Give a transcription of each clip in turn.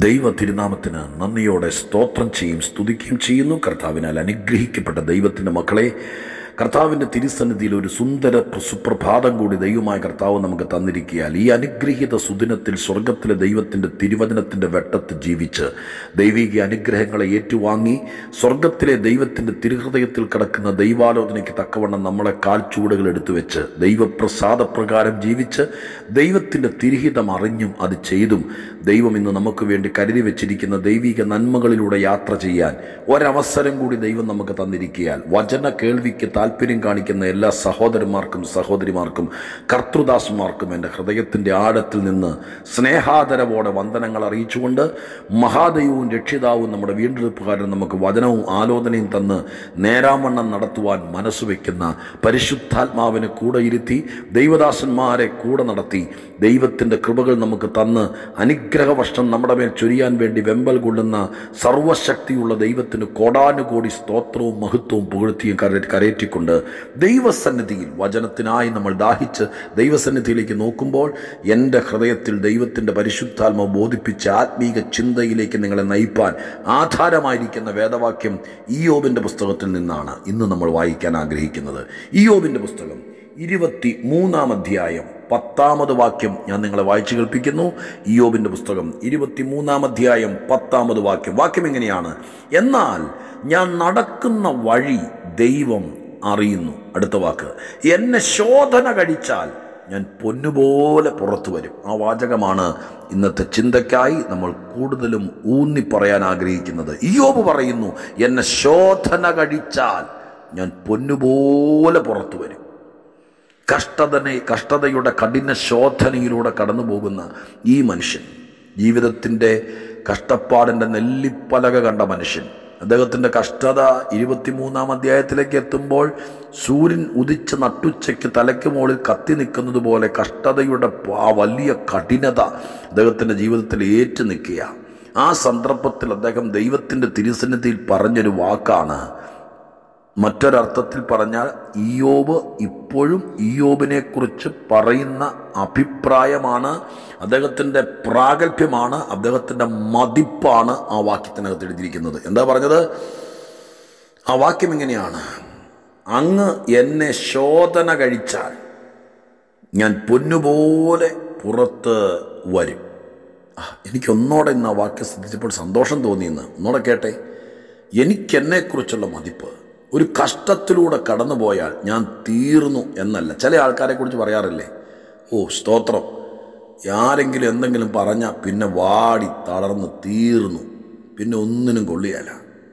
ദൈവ തിരുനാമത്തിന് നന്ദിയോടെ സ്തോത്രം ചെയ്യും സ്തുതിക്കുകയും ചെയ്യുന്നു കർത്താവിനാൽ അനുഗ്രഹിക്കപ്പെട്ട ദൈവത്തിൻ്റെ മക്കളെ കർത്താവിൻ്റെ തിരുസന്നിധിയിൽ ഒരു സുന്ദര സുപ്രഭാതം കൂടി ദൈവമായ കർത്താവ് നമുക്ക് തന്നിരിക്കിയാൽ ഈ അനുഗ്രഹീത സുദിനത്തിൽ സ്വർഗത്തിലെ ദൈവത്തിൻ്റെ തിരുവചനത്തിൻ്റെ വെട്ടത്ത് ജീവിച്ച് ദൈവിക അനുഗ്രഹങ്ങളെ ഏറ്റുവാങ്ങി സ്വർഗത്തിലെ ദൈവത്തിൻ്റെ തിരുഹൃദയത്തിൽ കിടക്കുന്ന ദൈവാലോചനയ്ക്ക് തക്കവണ്ണം നമ്മളെ കാൽച്ചൂടുകൾ എടുത്തു വെച്ച് ദൈവപ്രസാദപ്രകാരം ജീവിച്ച് ദൈവത്തിൻ്റെ തിരുഹിതം അറിഞ്ഞും അത് ചെയ്തും ദൈവം ഇന്ന് നമുക്ക് വേണ്ടി കരുതി വെച്ചിരിക്കുന്ന ദൈവിക നന്മകളിലൂടെ യാത്ര ചെയ്യാൻ ഒരവസരം കൂടി ദൈവം നമുക്ക് തന്നിരിക്കിയാൽ വചന കേൾവിക്ക് താല്പര്യം കാണിക്കുന്ന എല്ലാ സഹോദരന്മാർക്കും സഹോദരിമാർക്കും കർത്തൃദാസുമാർക്കും എൻ്റെ ഹൃദയത്തിൻ്റെ ആഴത്തിൽ നിന്ന് സ്നേഹാദരവോടെ വന്ദനങ്ങൾ അറിയിച്ചുകൊണ്ട് മഹാദൈവവും രക്ഷിതാവും നമ്മുടെ വീണ്ടെടുപ്പുകാരൻ നമുക്ക് വചനവും ആലോചനയും തന്ന് നേരാമണ്ണം നടത്തുവാൻ മനസ്സ് വയ്ക്കുന്ന പരിശുദ്ധാത്മാവിനെ കൂടെ ഇരുത്തി ദൈവദാസന്മാരെ കൂടെ നടത്തി ദൈവത്തിൻ്റെ കൃപകൾ നമുക്ക് തന്ന് അനുഗ്രഹവർഷം നമ്മുടെ മേൽ ചൊരിയാൻ വേണ്ടി വെമ്പൽ കൊള്ളുന്ന സർവശക്തിയുള്ള ദൈവത്തിന് കോടാനുകോടി സ്തോത്രവും മഹത്വവും പുകഴ്ത്തിയും കര കരയറ്റിക്കൊണ്ട് ദൈവസന്നിധിയിൽ വചനത്തിനായി നമ്മൾ ദാഹിച്ച് ദൈവസന്നിധിയിലേക്ക് നോക്കുമ്പോൾ എൻ്റെ ഹൃദയത്തിൽ ദൈവത്തിൻ്റെ പരിശുദ്ധാത്മ ബോധിപ്പിച്ച ആത്മീക ചിന്തയിലേക്ക് നിങ്ങളെ നയിപ്പാൻ ആധാരമായിരിക്കുന്ന വേദവാക്യം ഇയോബിൻ്റെ പുസ്തകത്തിൽ നിന്നാണ് ഇന്ന് നമ്മൾ വായിക്കാൻ ആഗ്രഹിക്കുന്നത് ഇയോബിൻ്റെ പുസ്തകം ഇരുപത്തി മൂന്നാം അധ്യായം പത്താമത് വാക്യം ഞാൻ നിങ്ങളെ വായിച്ചു കേൾപ്പിക്കുന്നു ഇയോബിൻ്റെ പുസ്തകം ഇരുപത്തി മൂന്നാം അധ്യായം പത്താമത് വാക്യം വാക്യം എങ്ങനെയാണ് എന്നാൽ ഞാൻ നടക്കുന്ന വഴി ദൈവം അറിയുന്നു അടുത്ത വാക്ക് എന്നെ ശോധന കഴിച്ചാൽ ഞാൻ പൊന്നുപോലെ പുറത്തു വരും ആ വാചകമാണ് ഇന്നത്തെ ചിന്തയ്ക്കായി നമ്മൾ കൂടുതലും ഊന്നി പറയാൻ ആഗ്രഹിക്കുന്നത് ഇയോബ് പറയുന്നു എന്നെ ശോധന കഴിച്ചാൽ ഞാൻ പൊന്നുപോലെ പുറത്തു വരും കഷ്ടതനെ കഷ്ടതയുടെ കഠിന ശോധനയിലൂടെ കടന്നു പോകുന്ന ഈ മനുഷ്യൻ ജീവിതത്തിൻ്റെ കഷ്ടപ്പാടിൻ്റെ നെല്ലിപ്പലക കണ്ട മനുഷ്യൻ അദ്ദേഹത്തിൻ്റെ കഷ്ടത ഇരുപത്തിമൂന്നാം അധ്യായത്തിലേക്ക് എത്തുമ്പോൾ സൂര്യൻ ഉദിച്ച നട്ടുച്ചയ്ക്ക് തലയ്ക്ക് മുകളിൽ കത്തി നിൽക്കുന്നത് പോലെ കഷ്ടതയുടെ ആ വലിയ കഠിനത അദ്ദേഹത്തിൻ്റെ ജീവിതത്തിൽ ഏറ്റു നിൽക്കുക ആ സന്ദർഭത്തിൽ അദ്ദേഹം ദൈവത്തിൻ്റെ തിരുസന്നിധിയിൽ പറഞ്ഞൊരു വാക്കാണ് മറ്റൊരർത്ഥത്തിൽ പറഞ്ഞാൽ ഇയോബ് ഇപ്പോഴും ഇയോബിനെ കുറിച്ച് പറയുന്ന അഭിപ്രായമാണ് അദ്ദേഹത്തിൻ്റെ പ്രാഗൽഭ്യമാണ് അദ്ദേഹത്തിൻ്റെ മതിപ്പാണ് ആ വാക്യത്തിനകത്ത് എഴുതിയിരിക്കുന്നത് എന്താ പറഞ്ഞത് ആ വാക്യം ഇങ്ങനെയാണ് അങ്ങ് എന്നെ ശോധന കഴിച്ചാൽ ഞാൻ പൊന്നുപോലെ പുറത്ത് വരും ആ, എനിക്കൊന്നോടെ ഇന്ന് ആ വാക്യം ശ്രദ്ധിച്ചപ്പോൾ സന്തോഷം തോന്നിയെന്ന് ഒന്നോടെ കേട്ടെ എനിക്കെന്നെക്കുറിച്ചുള്ള മതിപ്പ് ഒരു കഷ്ടത്തിലൂടെ കടന്നുപോയാൽ ഞാൻ തീർന്നു എന്നല്ല ചില ആൾക്കാരെ കുറിച്ച് പറയാറില്ലേ ഓ സ്തോത്രം ആരെങ്കിലും എന്തെങ്കിലും പറഞ്ഞാൽ പിന്നെ വാടി തളർന്ന് തീർന്നു പിന്നെ ഒന്നിനും കൊള്ളിയല്ല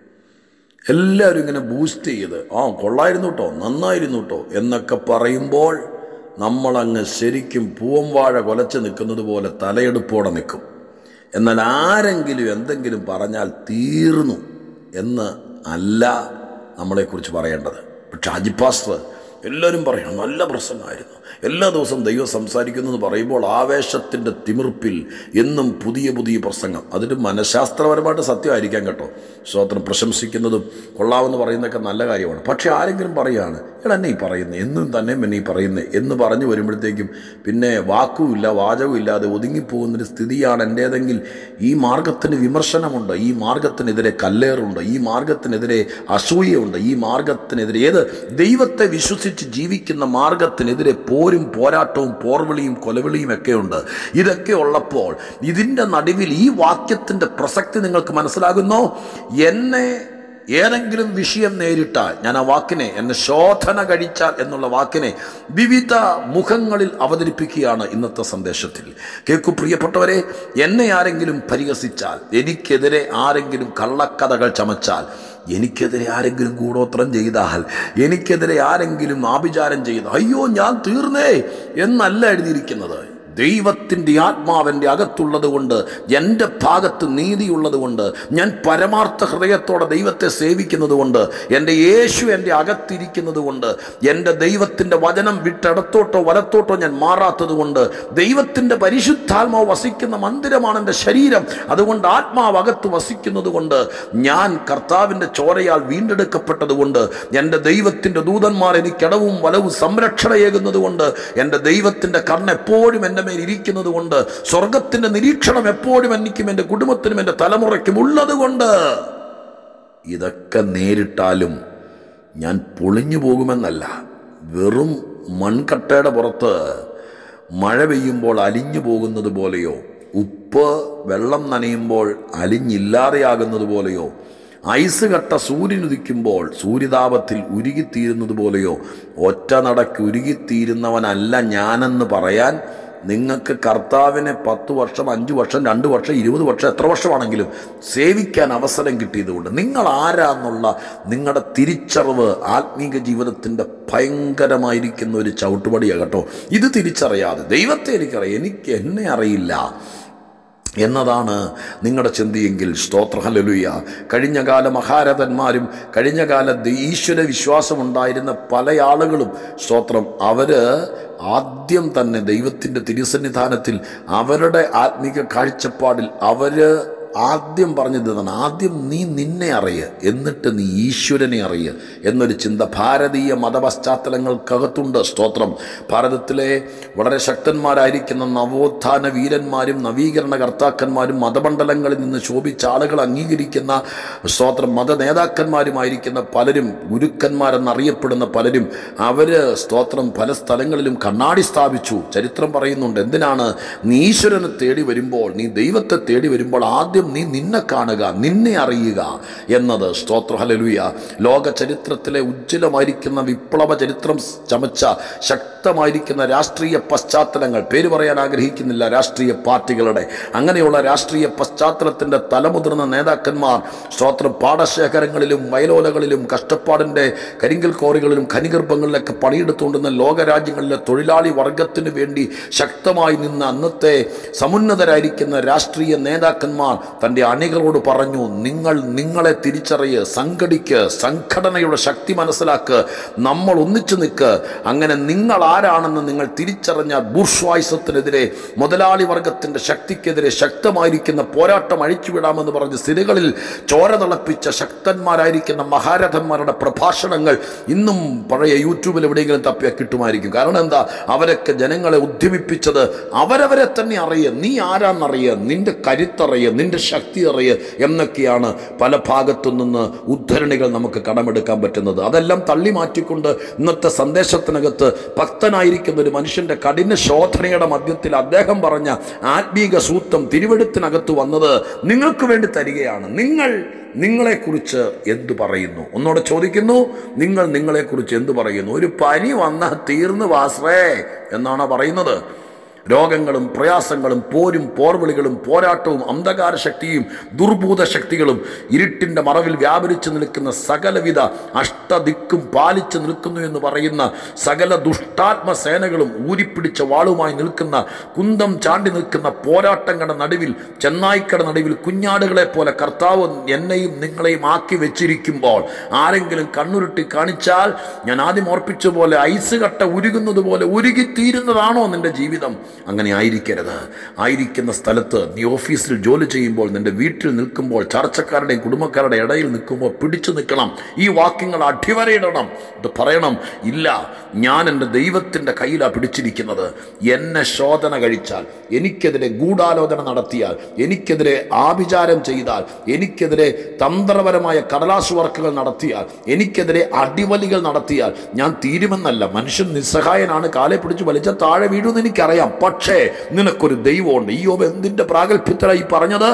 എല്ലാവരും ഇങ്ങനെ ബൂസ്റ്റ് ചെയ്ത് ആ കൊള്ളായിരുന്നു കേട്ടോ നന്നായിരുന്നു കേട്ടോ എന്നൊക്കെ പറയുമ്പോൾ നമ്മളങ്ങ് ശരിക്കും പൂവംവാഴ കൊലച്ച് നിൽക്കുന്നത് പോലെ തലയെടുപ്പോടെ നിൽക്കും എന്നാൽ ആരെങ്കിലും എന്തെങ്കിലും പറഞ്ഞാൽ തീർന്നു എന്ന് അല്ല നമ്മളെക്കുറിച്ച് പറയേണ്ടത് പക്ഷെ അജിപ്പാസ്റ്റർ എല്ലാവരും പറയണം നല്ല പ്രസംഗമായിരുന്നു എല്ലാ ദിവസവും ദൈവം സംസാരിക്കുന്നു എന്ന് പറയുമ്പോൾ ആവേശത്തിൻ്റെ തിമിർപ്പിൽ എന്നും പുതിയ പുതിയ പ്രസംഗം അതിന് മനഃശാസ്ത്രപരമായിട്ട് സത്യമായിരിക്കാം കേട്ടോ സ്തോത്രം പ്രശംസിക്കുന്നതും കൊള്ളാമെന്ന് പറയുന്നതൊക്കെ നല്ല കാര്യമാണ് പക്ഷെ ആരെങ്കിലും പറയുകയാണ് എടാ എന്നെ ഈ പറയുന്നത് എന്നും തന്നെ എന്നെ ഈ പറയുന്നത് എന്ന് പറഞ്ഞു വരുമ്പോഴത്തേക്കും പിന്നെ വാക്കുമില്ല വാചകവും ഇല്ലാതെ ഒതുങ്ങിപ്പോകുന്നൊരു സ്ഥിതിയാണ് എൻ്റേതെങ്കിൽ ഈ മാർഗത്തിന് വിമർശനമുണ്ട് ഈ മാർഗത്തിനെതിരെ കല്ലേറുണ്ട് ഈ മാർഗത്തിനെതിരെ അസൂയയുണ്ട് ഈ മാർഗത്തിനെതിരെ ഏത് ദൈവത്തെ വിശ്വസിച്ച് ജീവിക്കുന്ന മാർഗത്തിനെതിരെ പോരും പോരാട്ടവും പോർവിളിയും കൊലവിളിയും ഒക്കെയുണ്ട് ഇതൊക്കെ ഉള്ളപ്പോൾ ഇതിൻ്റെ നടുവിൽ ഈ വാക്യത്തിൻ്റെ പ്രസക്തി നിങ്ങൾക്ക് മനസ്സിലാകുന്നോ എന്നെ ഏതെങ്കിലും വിഷയം നേരിട്ടാൽ ഞാൻ ആ വാക്കിനെ എന്നെ ശോധന കഴിച്ചാൽ എന്നുള്ള വാക്കിനെ വിവിധ മുഖങ്ങളിൽ അവതരിപ്പിക്കുകയാണ് ഇന്നത്തെ സന്ദേശത്തിൽ കേൾക്കു പ്രിയപ്പെട്ടവരെ എന്നെ ആരെങ്കിലും പരിഹസിച്ചാൽ എനിക്കെതിരെ ആരെങ്കിലും കള്ളക്കഥകൾ ചമച്ചാൽ എനിക്കെതിരെ ആരെങ്കിലും കൂടോത്രം ചെയ്താൽ എനിക്കെതിരെ ആരെങ്കിലും ആഭിചാരം ചെയ്താൽ അയ്യോ ഞാൻ തീർന്നേ എന്നല്ല എഴുതിയിരിക്കുന്നത് ദൈവത്തിൻ്റെ ആത്മാവെൻ്റെ അകത്തുള്ളത് കൊണ്ട് എൻ്റെ ഭാഗത്ത് നീതിയുള്ളത് കൊണ്ട് ഞാൻ പരമാർത്ഥ ഹൃദയത്തോടെ ദൈവത്തെ സേവിക്കുന്നത് കൊണ്ട് എൻ്റെ യേശു എൻ്റെ അകത്തിരിക്കുന്നത് കൊണ്ട് എൻ്റെ ദൈവത്തിൻ്റെ വചനം വിട്ടിടത്തോട്ടോ വലത്തോട്ടോ ഞാൻ മാറാത്തത് കൊണ്ട് ദൈവത്തിൻ്റെ പരിശുദ്ധാത്മാവ് വസിക്കുന്ന മന്ദിരമാണ് എൻ്റെ ശരീരം അതുകൊണ്ട് ആത്മാവ് അകത്ത് വസിക്കുന്നത് കൊണ്ട് ഞാൻ കർത്താവിൻ്റെ ചോരയാൽ വീണ്ടെടുക്കപ്പെട്ടത് കൊണ്ട് എൻ്റെ ദൈവത്തിൻ്റെ ദൂതന്മാർ എനിക്ക് ഇടവും വലവും സംരക്ഷണയേകുന്നത് കൊണ്ട് എൻ്റെ ദൈവത്തിൻ്റെ കണ്ണ് എപ്പോഴും എൻ്റെ മേൽ ഇരിക്കുന്നത് കൊണ്ട് സ്വർഗത്തിന്റെ നിരീക്ഷണം എപ്പോഴും എനിക്കും എൻ്റെ കുടുംബത്തിനും എൻ്റെ തലമുറയ്ക്കും ഉള്ളത് കൊണ്ട് ഇതൊക്കെ നേരിട്ടാലും ഞാൻ പൊളിഞ്ഞു പോകുമെന്നല്ല വെറും മൺകട്ടയുടെ പുറത്ത് മഴ പെയ്യുമ്പോൾ അലിഞ്ഞു പോകുന്നത് പോലെയോ ഉപ്പ് വെള്ളം നനയുമ്പോൾ അലിഞ്ഞില്ലാതെയാകുന്നത് പോലെയോ ഐസ് കട്ട സൂര്യനുദിക്കുമ്പോൾ സൂര്യതാപത്തിൽ ഉരുകിത്തീരുന്നത് പോലെയോ ഒറ്റ നടക്ക് ഉരുകിത്തീരുന്നവനല്ല ഞാനെന്ന് പറയാൻ നിങ്ങൾക്ക് കർത്താവിനെ പത്ത് വർഷം അഞ്ച് വർഷം രണ്ട് വർഷം ഇരുപത് വർഷം എത്ര വർഷമാണെങ്കിലും സേവിക്കാൻ അവസരം കിട്ടിയതുകൊണ്ട് നിങ്ങൾ ആരാന്നുള്ള നിങ്ങളുടെ തിരിച്ചറിവ് ആത്മീക ജീവിതത്തിൻ്റെ ഭയങ്കരമായിരിക്കുന്ന ഒരു ചവിട്ടുപടിയാണ് കേട്ടോ ഇത് തിരിച്ചറിയാതെ ദൈവത്തെ എനിക്കറിയാം എനിക്ക് എന്നെ അറിയില്ല എന്നതാണ് നിങ്ങളുടെ ചിന്തയെങ്കിൽ സ്തോത്ര ഹലലുയ കഴിഞ്ഞകാല മഹാരഥന്മാരും കഴിഞ്ഞകാല ഈശ്വര വിശ്വാസമുണ്ടായിരുന്ന പല ആളുകളും സ്തോത്രം അവര് ആദ്യം തന്നെ ദൈവത്തിൻ്റെ തിരുസന്നിധാനത്തിൽ അവരുടെ ആത്മീക കാഴ്ചപ്പാടിൽ അവര് ആദ്യം പറഞ്ഞത് ഇതാണ് ആദ്യം നീ നിന്നെ അറിയ എന്നിട്ട് നീ ഈശ്വരനെ അറിയ എന്നൊരു ചിന്ത ഭാരതീയ മതപശ്ചാത്തലങ്ങൾക്കകത്തുണ്ട് സ്തോത്രം ഭാരതത്തിലെ വളരെ ശക്തന്മാരായിരിക്കുന്ന നവോത്ഥാന വീരന്മാരും നവീകരണ കർത്താക്കന്മാരും മതമണ്ഡലങ്ങളിൽ നിന്ന് ശോഭിച്ച ആളുകൾ അംഗീകരിക്കുന്ന സ്തോത്രം മത നേതാക്കന്മാരുമായിരിക്കുന്ന പലരും ഗുരുക്കന്മാരെന്നറിയപ്പെടുന്ന പലരും അവര് സ്തോത്രം പല സ്ഥലങ്ങളിലും കണ്ണാടി സ്ഥാപിച്ചു ചരിത്രം പറയുന്നുണ്ട് എന്തിനാണ് നീ ഈശ്വരനെ തേടി വരുമ്പോൾ നീ ദൈവത്തെ തേടി വരുമ്പോൾ ആദ്യം നീ നിന്നെ കാണുക നിന്നെ അറിയുക എന്നത് സ്തോത്ര ഹലലുയ ലോക ചരിത്രത്തിലെ ഉജ്ജ്വലമായിരിക്കുന്ന വിപ്ലവ ചരിത്രം ചമച്ച ശക്തമായിരിക്കുന്ന രാഷ്ട്രീയ പശ്ചാത്തലങ്ങൾ പേര് പറയാൻ ആഗ്രഹിക്കുന്നില്ല രാഷ്ട്രീയ പാർട്ടികളുടെ അങ്ങനെയുള്ള രാഷ്ട്രീയ പശ്ചാത്തലത്തിൻ്റെ തലമുതിർന്ന നേതാക്കന്മാർ സ്തോത്ര പാടശേഖരങ്ങളിലും വയലോലകളിലും കഷ്ടപ്പാടിൻ്റെ കരിങ്കൽ കോറികളിലും ഖനിഗർഭങ്ങളിലൊക്കെ പണിയെടുത്തുകൊണ്ടുന്ന ലോകരാജ്യങ്ങളിലെ തൊഴിലാളി വർഗത്തിന് വേണ്ടി ശക്തമായി നിന്ന് അന്നത്തെ സമുന്നതരായിരിക്കുന്ന രാഷ്ട്രീയ നേതാക്കന്മാർ തൻ്റെ അണികളോട് പറഞ്ഞു നിങ്ങൾ നിങ്ങളെ തിരിച്ചറിയ് സംഘടിക്ക് സംഘടനയുടെ ശക്തി മനസ്സിലാക്ക് നമ്മൾ ഒന്നിച്ചു നിൽക്ക് അങ്ങനെ നിങ്ങൾ ആരാണെന്ന് നിങ്ങൾ തിരിച്ചറിഞ്ഞ ബുർഷ്വായുസത്തിനെതിരെ മുതലാളി വർഗത്തിൻ്റെ ശക്തിക്കെതിരെ ശക്തമായിരിക്കുന്ന പോരാട്ടം അഴിച്ചുവിടാമെന്ന് പറഞ്ഞ് സിരകളിൽ ചോര തിളപ്പിച്ച ശക്തന്മാരായിരിക്കുന്ന മഹാരഥന്മാരുടെ പ്രഭാഷണങ്ങൾ ഇന്നും പഴയ യൂട്യൂബിൽ എവിടെയെങ്കിലും തപ്പിയാൽ കിട്ടുമായിരിക്കും കാരണം എന്താ അവരൊക്കെ ജനങ്ങളെ ഉദ്യമിപ്പിച്ചത് അവരവരെ തന്നെ അറിയ നീ ആരാന്നറിയ നിന്റെ കരുത്തറിയ നിന്റെ ശക്തി അറിയ എന്നൊക്കെയാണ് പല ഭാഗത്തു നിന്ന് ഉദ്ധരണികൾ നമുക്ക് കടമെടുക്കാൻ പറ്റുന്നത് അതെല്ലാം തള്ളി മാറ്റിക്കൊണ്ട് ഇന്നത്തെ സന്ദേശത്തിനകത്ത് ഭക്തനായിരിക്കുന്ന ഒരു മനുഷ്യന്റെ കഠിന ശോധനയുടെ മധ്യത്തിൽ അദ്ദേഹം പറഞ്ഞ ആത്മീക സൂത്രം തിരുവെടുത്തിനകത്ത് വന്നത് നിങ്ങൾക്ക് വേണ്ടി തരികയാണ് നിങ്ങൾ നിങ്ങളെക്കുറിച്ച് എന്തു പറയുന്നു ഒന്നോടെ ചോദിക്കുന്നു നിങ്ങൾ നിങ്ങളെക്കുറിച്ച് എന്തു പറയുന്നു ഒരു പനി വന്ന തീർന്നു വാസ്രേ എന്നാണ് പറയുന്നത് രോഗങ്ങളും പ്രയാസങ്ങളും പോരും പോർവിളികളും പോരാട്ടവും അന്ധകാര ശക്തിയും ദുർഭൂത ശക്തികളും ഇരുട്ടിൻ്റെ മറവിൽ വ്യാപരിച്ചു നിൽക്കുന്ന സകലവിധ അഷ്ടദിക്കും പാലിച്ചു നിൽക്കുന്നു എന്ന് പറയുന്ന സകല ദുഷ്ടാത്മ സേനകളും ഊരിപ്പിടിച്ച വാളുമായി നിൽക്കുന്ന കുന്തം ചാണ്ടി നിൽക്കുന്ന പോരാട്ടങ്ങളുടെ നടുവിൽ ചെന്നായിക്കട നടുവിൽ കുഞ്ഞാടുകളെ പോലെ കർത്താവ് എന്നെയും നിങ്ങളെയും ആക്കി വെച്ചിരിക്കുമ്പോൾ ആരെങ്കിലും കണ്ണുരുട്ടി കാണിച്ചാൽ ഞാൻ ആദ്യം ഓർപ്പിച്ച പോലെ ഐസ് കട്ട ഉരുകുന്നത് പോലെ ഉരുകിത്തീരുന്നതാണോ നിന്റെ ജീവിതം അങ്ങനെ ആയിരിക്കരുത് ആയിരിക്കുന്ന സ്ഥലത്ത് നീ ഓഫീസിൽ ജോലി ചെയ്യുമ്പോൾ നിന്റെ വീട്ടിൽ നിൽക്കുമ്പോൾ ചർച്ചക്കാരുടെയും കുടുംബക്കാരുടെ ഇടയിൽ നിൽക്കുമ്പോൾ പിടിച്ചു നിൽക്കണം ഈ വാക്യങ്ങൾ അടിവരയിടണം ഇത് പറയണം ഇല്ല ഞാൻ എൻ്റെ ദൈവത്തിൻ്റെ കയ്യിലാണ് പിടിച്ചിരിക്കുന്നത് എന്നെ ശോധന കഴിച്ചാൽ എനിക്കെതിരെ ഗൂഢാലോചന നടത്തിയാൽ എനിക്കെതിരെ ആഭിചാരം ചെയ്താൽ എനിക്കെതിരെ തന്ത്രപരമായ കടലാസ് വർക്കുകൾ നടത്തിയാൽ എനിക്കെതിരെ അടിവലികൾ നടത്തിയാൽ ഞാൻ തീരുമെന്നല്ല മനുഷ്യൻ നിസ്സഹായനാണ് കാലെ പിടിച്ച് വലിച്ച താഴെ വീഴുമെന്ന് എനിക്കറിയാം പക്ഷേ നിനക്കൊരു ദൈവമുണ്ട് ഈ യോബ് എന്തിൻ്റെ പ്രാഗൽഭ്യത്തിലായി പറഞ്ഞത്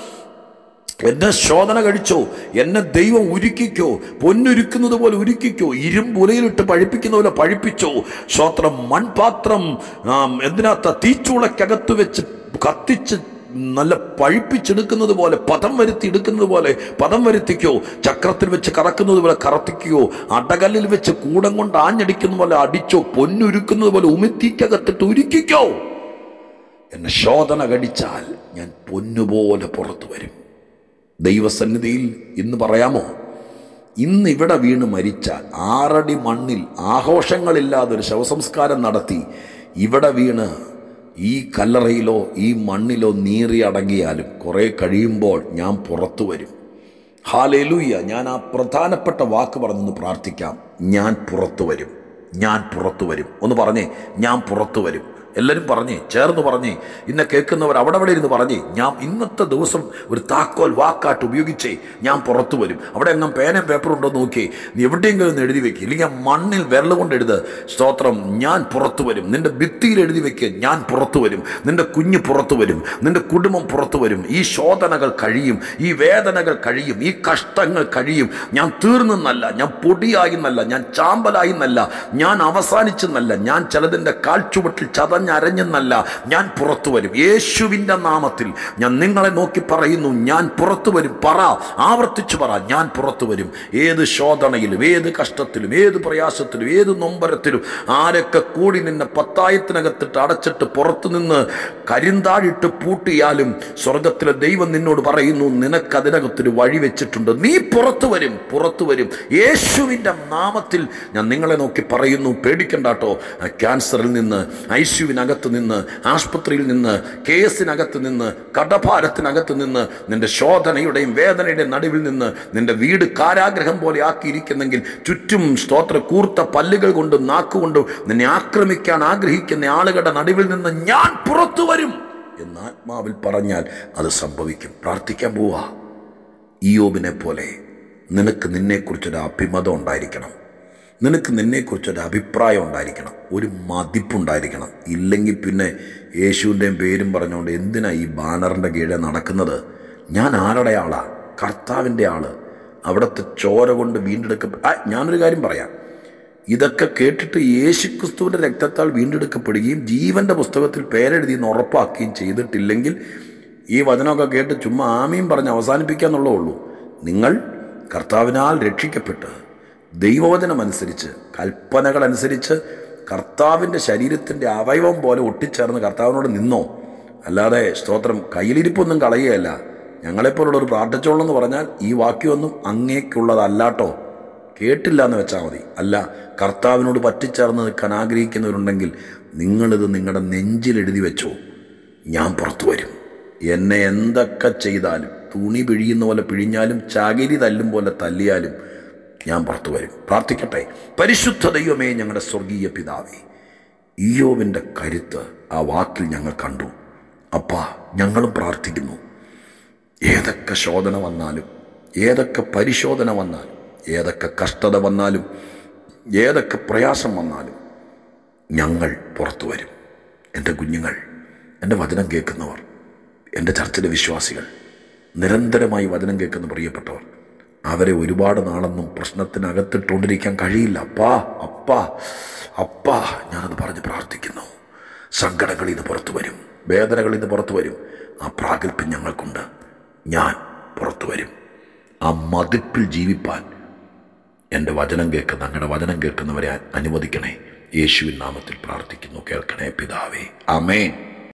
എന്നെ ശോധന കഴിച്ചോ എന്നെ ദൈവം ഉരുക്കിക്കോ പൊന്നുരുക്കുന്നത് പോലെ ഉരുക്കിക്കോ ഇരുമ്പുലയിലിട്ട് പഴിപ്പിക്കുന്ന പോലെ പഴിപ്പിച്ചോ ശ്രോത്രം മൺപാത്രം ആം, എന്തിനകത്ത തീച്ചൂളക്കകത്ത് വെച്ച് കത്തിച്ച് നല്ല പഴിപ്പിച്ചെടുക്കുന്നത് പോലെ പദം വരുത്തി എടുക്കുന്നത് പോലെ പദം വരുത്തിക്കോ ചക്രത്തിൽ വെച്ച് കറക്കുന്നത് പോലെ കറത്തിക്കോ അടകല്ലിൽ വെച്ച് കൂടം കൊണ്ട് ആഞ്ഞടിക്കുന്ന പോലെ അടിച്ചോ പൊന്നുരുക്കുന്നത് പോലെ ഉമിത്തിക്കകത്തിട്ട് ഉരുക്കിക്കോ എന്നെ ശോധന കടിച്ചാൽ ഞാൻ പൊന്നുപോലെ പുറത്തു വരും ദൈവസന്നിധിയിൽ ഇന്ന് പറയാമോ ഇന്ന് ഇവിടെ വീണ് മരിച്ചാൽ ആറടി മണ്ണിൽ ആഘോഷങ്ങളില്ലാതെ ഒരു ശവസംസ്കാരം നടത്തി ഇവിടെ വീണ് ഈ കല്ലറയിലോ ഈ മണ്ണിലോ നീറി അടങ്ങിയാലും കുറേ കഴിയുമ്പോൾ ഞാൻ പുറത്തു വരും ഹാലേലൂയ ഞാൻ ആ പ്രധാനപ്പെട്ട വാക്ക് പറഞ്ഞൊന്ന് പ്രാർത്ഥിക്കാം ഞാൻ പുറത്തു വരും ഞാൻ പുറത്തു വരും ഒന്ന് പറഞ്ഞേ ഞാൻ പുറത്തു വരും എല്ലാവരും പറഞ്ഞേ ചേർന്ന് പറഞ്ഞേ ഇന്നെ കേൾക്കുന്നവർ അവിടെ അവിടെ ഇരുന്ന് പറഞ്ഞേ ഞാൻ ഇന്നത്തെ ദിവസം ഒരു താക്കോൽ വാക്കാട്ട് ഉപയോഗിച്ചേ ഞാൻ പുറത്തു വരും അവിടെ എങ്ങും പേനയും പേപ്പറും ഉണ്ടോ നോക്കിയേ നീ എവിടെയെങ്കിലും ഒന്ന് എഴുതി വെക്കുക ഇല്ലെങ്കിൽ മണ്ണിൽ വിരൽ കൊണ്ട് എഴുത് സ്തോത്രം ഞാൻ പുറത്തു വരും നിന്റെ ഭിത്തിയിൽ എഴുതി വെക്കുക ഞാൻ പുറത്തു വരും നിന്റെ കുഞ്ഞ് പുറത്തു വരും നിന്റെ കുടുംബം പുറത്തു വരും ഈ ശോധനകൾ കഴിയും ഈ വേദനകൾ കഴിയും ഈ കഷ്ടങ്ങൾ കഴിയും ഞാൻ തീർന്നെന്നല്ല ഞാൻ പൊടിയായി എന്നല്ല ഞാൻ ചാമ്പലായി എന്നല്ല ഞാൻ അവസാനിച്ചെന്നല്ല ഞാൻ ചിലതിൻ്റെ കാൽച്ചുവട്ടിൽ ചതഞ്ഞരഞ്ഞെന്നല്ല ഞാൻ പുറത്തു വരും യേശുവിൻ്റെ നാമത്തിൽ ഞാൻ നിങ്ങളെ നോക്കി പറയുന്നു ഞാൻ പുറത്തു വരും പറ ആവർത്തിച്ചു പറ ഞാൻ പുറത്തു വരും ഏത് ശോധനയിലും ഏത് കഷ്ടത്തിലും ഏത് പ്രയാസത്തിലും ഏത് നൊമ്പരത്തിലും ആരൊക്കെ കൂടി നിന്നെ പത്തായത്തിനകത്തിട്ട് അടച്ചിട്ട് പുറത്തു നിന്ന് കരിന്താഴിട്ട് പൂട്ടിയാലും സ്വർഗത്തിലെ ദൈവം നിന്നോട് പറയുന്നു നിനക്കതിനകത്തൊരു വഴി വെച്ചിട്ടുണ്ട് നീ പുറത്തു വരും പുറത്തു വരും യേശുവിൻ്റെ നാമത്തിൽ ഞാൻ നിങ്ങളെ നോക്കി പറയുന്നു പേടിക്കണ്ടാട്ടോ ക്യാൻസറിൽ നിന്ന് ഐ സിയുവിനകത്ത് നിന്ന് ആശുപത്രിയിൽ നിന്ന് കേസിനകത്ത് നിന്ന് കടഭാരത്തിനകത്ത് നിന്ന് നിന്റെ ശോധനയുടെയും വേദനയുടെയും നടുവിൽ നിന്ന് നിന്റെ വീട് കാരാഗ്രഹം പോലെ ആക്കിയിരിക്കുന്നെങ്കിൽ ചുറ്റും സ്തോത്ര കൂർത്ത പല്ലുകൾ കൊണ്ടും നാക്കുകൊണ്ടും നിന്നെ ആക്രമിക്കാൻ ആഗ്രഹിക്കുന്ന ആളുകളുടെ നടുവിൽ നിന്ന് ഞാൻ പുറത്തു വരും എന്ന് ആത്മാവിൽ പറഞ്ഞാൽ അത് സംഭവിക്കും പ്രാർത്ഥിക്കാൻ പോവാ ഇയോബിനെ പോലെ നിനക്ക് നിന്നെക്കുറിച്ചൊരു അഭിമതം ഉണ്ടായിരിക്കണം നിനക്ക് നിന്നെക്കുറിച്ചൊരു അഭിപ്രായം ഉണ്ടായിരിക്കണം ഒരു മതിപ്പുണ്ടായിരിക്കണം ഇല്ലെങ്കിൽ പിന്നെ യേശുവിൻ്റെയും പേരും പറഞ്ഞുകൊണ്ട് എന്തിനാ ഈ ബാനറിൻ്റെ കീഴെ നടക്കുന്നത് ഞാൻ ആരുടെ ആളാ കർത്താവിൻ്റെ ആള് അവിടുത്തെ ചോര കൊണ്ട് വീണ്ടെടുക്ക ആ ഞാനൊരു കാര്യം പറയാം ഇതൊക്കെ കേട്ടിട്ട് യേശുക്രിസ്തുവിൻ്റെ രക്തത്താൽ വീണ്ടെടുക്കപ്പെടുകയും ജീവന്റെ പുസ്തകത്തിൽ പേരെഴുതിയെന്ന് ഉറപ്പാക്കുകയും ചെയ്തിട്ടില്ലെങ്കിൽ ഈ വചനമൊക്കെ കേട്ട് ചുമ്മാ ആമയും പറഞ്ഞ് അവസാനിപ്പിക്കാന്നുള്ളേ ഉള്ളൂ നിങ്ങൾ കർത്താവിനാൽ രക്ഷിക്കപ്പെട്ട് ദൈവവചനമനുസരിച്ച് കൽപ്പനകളനുസരിച്ച് കർത്താവിൻ്റെ ശരീരത്തിൻ്റെ അവയവം പോലെ ഒട്ടിച്ചേർന്ന് കർത്താവിനോട് നിന്നോ അല്ലാതെ സ്തോത്രം കയ്യിലിരിപ്പൊന്നും കളയുകയല്ല ഞങ്ങളെപ്പോലുള്ളൊരു പ്രാർത്ഥിച്ചോളെന്ന് പറഞ്ഞാൽ ഈ വാക്യമൊന്നും അങ്ങേക്കുള്ളതല്ലാട്ടോ കേട്ടില്ല എന്ന് വെച്ചാൽ മതി അല്ല കർത്താവിനോട് പറ്റിച്ചേർന്ന് നിൽക്കാൻ ആഗ്രഹിക്കുന്നവരുണ്ടെങ്കിൽ നിങ്ങളിത് നിങ്ങളുടെ നെഞ്ചിൽ എഴുതി വെച്ചോ ഞാൻ പുറത്തു വരും എന്നെ എന്തൊക്കെ ചെയ്താലും തുണി പിഴിയുന്ന പോലെ പിഴിഞ്ഞാലും ചകിരി തല്ലും പോലെ തല്ലിയാലും ഞാൻ പുറത്തു വരും പ്രാർത്ഥിക്കട്ടെ പരിശുദ്ധ ദൈവമേ ഞങ്ങളുടെ സ്വർഗീയ പിതാവേ ഇയോവിൻ്റെ കരുത്ത് ആ വാക്കിൽ ഞങ്ങൾ കണ്ടു അപ്പാ ഞങ്ങളും പ്രാർത്ഥിക്കുന്നു ഏതൊക്കെ ശോധന വന്നാലും ഏതൊക്കെ പരിശോധന വന്നാലും ഏതൊക്കെ കഷ്ടത വന്നാലും ഏതൊക്കെ പ്രയാസം വന്നാലും ഞങ്ങൾ പുറത്തു വരും എൻ്റെ കുഞ്ഞുങ്ങൾ എൻ്റെ വചനം കേൾക്കുന്നവർ എൻ്റെ ചർച്ചിലെ വിശ്വാസികൾ നിരന്തരമായി വചനം കേൾക്കുന്ന പ്രിയപ്പെട്ടവർ അവരെ ഒരുപാട് നാളൊന്നും പ്രശ്നത്തിനകത്തിട്ടുകൊണ്ടിരിക്കാൻ കഴിയില്ല അപ്പാ അപ്പാ അപ്പാ ഞാനത് പറഞ്ഞ് പ്രാർത്ഥിക്കുന്നു സങ്കടങ്ങളിൽ നിന്ന് പുറത്തു വരും വേദനകളിൽ നിന്ന് പുറത്തു വരും ആ പ്രാഗൽഭ്യം ഞങ്ങൾക്കുണ്ട് ഞാൻ പുറത്തു വരും ആ മതിപ്പിൽ ജീവിപ്പാൻ എൻ്റെ വചനം കേൾക്കുന്ന അങ്ങയുടെ വചനം കേൾക്കുന്നവരെ അനുവദിക്കണേ യേശുവിൻ നാമത്തിൽ പ്രാർത്ഥിക്കുന്നു കേൾക്കണേ പിതാവേ അമേൻ